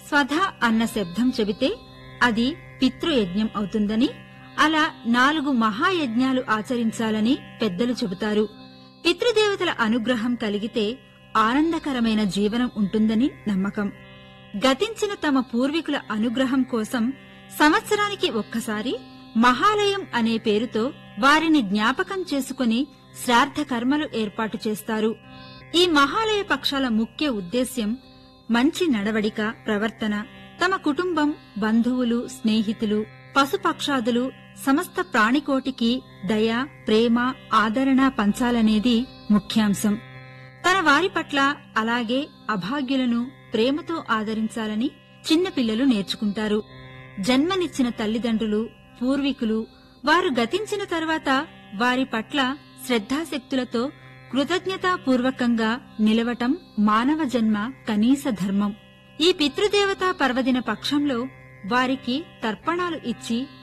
స్వధ అన్న శబ్దం చెబితే అది పితృయజ్ఞం అవుతుందని అలా నాలుగు మహాయజ్ఞాలు ఆచరించాలని పెద్దలు చెబుతారు పితృదేవతల అనుగ్రహం కలిగితే ఆనందకరమైన జీవనం ఉంటుందని నమ్మకం గతించిన తమ పూర్వీకుల అనుగ్రహం కోసం సంవత్సరానికి ఒక్కసారి మహాలయం అనే పేరుతో వారిని జ్ఞాపకం చేసుకుని శ్రాద్ధ కర్మలు ఏర్పాటు చేస్తారు ఈ మహాలయ పక్షాల ముఖ్య ఉద్దేశ్యం మంచి నడవడిక ప్రవర్తన తమ కుటుంబం బంధువులు స్నేహితులు పశుపక్షాదులు సమస్త ప్రాణికోటికి దయ ప్రేమ ఆదరణ పంచాలనేది ముఖ్యాంశం తన వారి పట్ల అలాగే అభాగ్యులను ప్రేమతో ఆదరించాలని చిన్నపిల్లలు నేర్చుకుంటారు జన్మనిచ్చిన తల్లిదండ్రులు పూర్వీకులు వారు గతించిన తర్వాత వారి పట్ల శ్రద్ధాశక్తులతో కృతజ్ఞతాపూర్వకంగా నిలవటం మానవ జన్మ కనీస ధర్మం ఈ పితృదేవతా పర్వదిన పక్షంలో వారికి తర్పణాలు ఇచ్చి